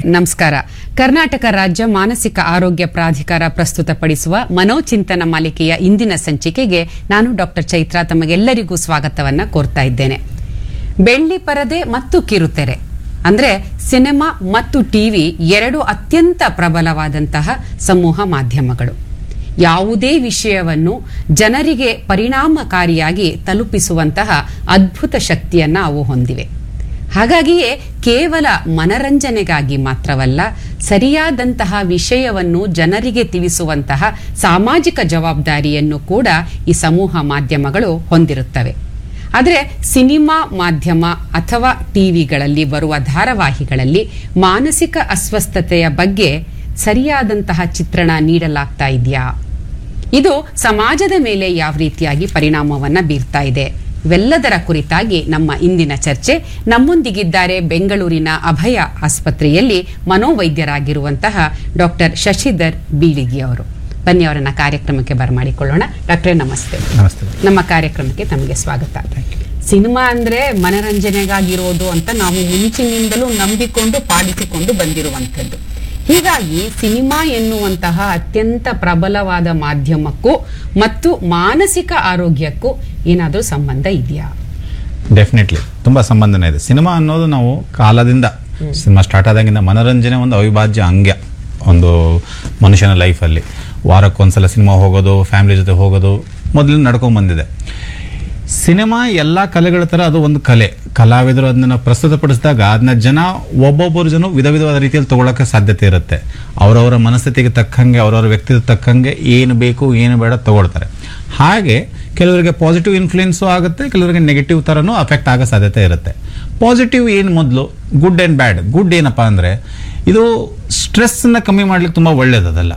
ನಮಸ್ಕಾರ ಕರ್ನಾಟಕ ರಾಜ್ಯ ಮಾನಸಿಕ ಆರೋಗ್ಯ ಪ್ರಾಧಿಕಾರ ಪ್ರಸ್ತುತಪಡಿಸುವ ಮನೋಚಿಂತನ ಮಾಲಿಕೆಯ ಇಂದಿನ ಸಂಚಿಕೆಗೆ ನಾನು ಡಾಕ್ಟರ್ ಚೈತ್ರಾ ತಮಗೆಲ್ಲರಿಗೂ ಸ್ವಾಗತವನ್ನ ಕೋರ್ತಾ ಇದ್ದೇನೆ ಬೆಳ್ಳಿ ಪರದೆ ಮತ್ತು ಕಿರುತೆರೆ ಅಂದ್ರೆ ಸಿನಿಮಾ ಮತ್ತು ಟಿವಿ ಎರಡು ಅತ್ಯಂತ ಪ್ರಬಲವಾದಂತಹ ಸಮೂಹ ಮಾಧ್ಯಮಗಳು ಯಾವುದೇ ವಿಷಯವನ್ನು ಜನರಿಗೆ ಪರಿಣಾಮಕಾರಿಯಾಗಿ ತಲುಪಿಸುವಂತಹ ಅದ್ಭುತ ಶಕ್ತಿಯನ್ನ ಅವು ಹೊಂದಿವೆ ಹಾಗಾಗಿಯೇ ಕೇವಲ ಮನರಂಜನೆಗಾಗಿ ಮಾತ್ರವಲ್ಲ ಸರಿಯಾದಂತಹ ವಿಷಯವನ್ನು ಜನರಿಗೆ ತಿಳಿಸುವಂತಹ ಸಾಮಾಜಿಕ ಜವಾಬ್ದಾರಿಯನ್ನು ಕೂಡ ಈ ಸಮೂಹ ಮಾಧ್ಯಮಗಳು ಹೊಂದಿರುತ್ತವೆ ಆದರೆ ಸಿನಿಮಾ ಮಾಧ್ಯಮ ಅಥವಾ ಟಿವಿಗಳಲ್ಲಿ ಬರುವ ಧಾರಾವಾಹಿಗಳಲ್ಲಿ ಮಾನಸಿಕ ಅಸ್ವಸ್ಥತೆಯ ಬಗ್ಗೆ ಸರಿಯಾದಂತಹ ಚಿತ್ರಣ ನೀಡಲಾಗ್ತಾ ಇದೆಯಾ ಇದು ಸಮಾಜದ ಮೇಲೆ ಯಾವ ರೀತಿಯಾಗಿ ಪರಿಣಾಮವನ್ನ ಬೀರ್ತಾ ಇದೆ ಇವೆಲ್ಲದರ ಕುರಿತಾಗಿ ನಮ್ಮ ಇಂದಿನ ಚರ್ಚೆ ನಮ್ಮೊಂದಿಗಿದ್ದಾರೆ ಬೆಂಗಳೂರಿನ ಅಭಯ ಆಸ್ಪತ್ರೆಯಲ್ಲಿ ಮನೋವೈದ್ಯರಾಗಿರುವಂತಹ ಡಾಕ್ಟರ್ ಶಶಿಧರ್ ಬೀಳಿಗಿ ಅವರು ಬನ್ನಿ ಅವರನ್ನ ಕಾರ್ಯಕ್ರಮಕ್ಕೆ ಬರಮಾಡಿಕೊಳ್ಳೋಣ ಡಾಕ್ಟ್ರೇ ನಮಸ್ತೆ ನಮಸ್ತೆ ನಮ್ಮ ಕಾರ್ಯಕ್ರಮಕ್ಕೆ ತಮಗೆ ಸ್ವಾಗತ ಸಿನಿಮಾ ಅಂದ್ರೆ ಮನರಂಜನೆಗಾಗಿರೋದು ಅಂತ ನಾವು ಮುಂಚಿನಿಂದಲೂ ನಂಬಿಕೊಂಡು ಪಾಲಿಸಿಕೊಂಡು ಬಂದಿರುವಂಥದ್ದು ಹೀಗಾಗಿ ಸಿನಿಮಾ ಎನ್ನುವಂತಹ ಅತ್ಯಂತ ಪ್ರಬಲವಾದ ಮಾಧ್ಯಮಕ್ಕೂ ಮತ್ತು ಮಾನಸಿಕ ಆರೋಗ್ಯಕ್ಕೂ ಏನಾದರೂ ಸಂಬಂಧ ಇದೆಯಾ ಡೆಫಿನೆಟ್ಲಿ ತುಂಬಾ ಸಂಬಂಧನೇ ಇದೆ ಸಿನಿಮಾ ಅನ್ನೋದು ನಾವು ಕಾಲದಿಂದ ಸಿನಿಮಾ ಸ್ಟಾರ್ಟ್ ಆದಾಗಿಂದ ಮನೋರಂಜನೆ ಒಂದು ಅವಿಭಾಜ್ಯ ಅಂಗ್ಯ ಒಂದು ಮನುಷ್ಯನ ಲೈಫಲ್ಲಿ ವಾರಕ್ಕೊಂದ್ಸಲ ಸಿನಿಮಾ ಹೋಗೋದು ಫ್ಯಾಮಿಲಿ ಜೊತೆ ಹೋಗೋದು ಮೊದಲಿಂದ ನಡ್ಕೊಂಡ್ ಬಂದಿದೆ ಸಿನಿಮಾ ಎಲ್ಲ ಕಲೆಗಳ ಥರ ಅದು ಒಂದು ಕಲೆ ಕಲಾವಿದರು ಅದನ್ನ ಪ್ರಸ್ತುತಪಡಿಸಿದಾಗ ಅದನ್ನ ಜನ ಒಬ್ಬೊಬ್ಬರು ಜನ ವಿಧ ವಿಧವಾದ ರೀತಿಯಲ್ಲಿ ತಗೊಳಕ್ಕೆ ಸಾಧ್ಯತೆ ಇರುತ್ತೆ ಅವರವರ ಮನಸ್ಥಿತಿಗೆ ತಕ್ಕಂಗೆ ಅವರವರ ವ್ಯಕ್ತಿತ್ವ ತಕ್ಕಂಗೆ ಏನು ಬೇಕು ಏನು ಬೇಡ ತಗೊಳ್ತಾರೆ ಹಾಗೆ ಕೆಲವರಿಗೆ ಪಾಸಿಟಿವ್ ಇನ್ಫ್ಲುಯೆನ್ಸು ಆಗುತ್ತೆ ಕೆಲವರಿಗೆ ನೆಗೆಟಿವ್ ಥರನೂ ಅಫೆಕ್ಟ್ ಆಗೋ ಸಾಧ್ಯತೆ ಇರುತ್ತೆ ಪಾಸಿಟಿವ್ ಏನು ಮೊದಲು ಗುಡ್ ಆ್ಯಂಡ್ ಬ್ಯಾಡ್ ಗುಡ್ ಏನಪ್ಪ ಅಂದರೆ ಇದು ಸ್ಟ್ರೆಸ್ನ ಕಮ್ಮಿ ಮಾಡ್ಲಿಕ್ಕೆ ತುಂಬ ಒಳ್ಳೇದದಲ್ಲ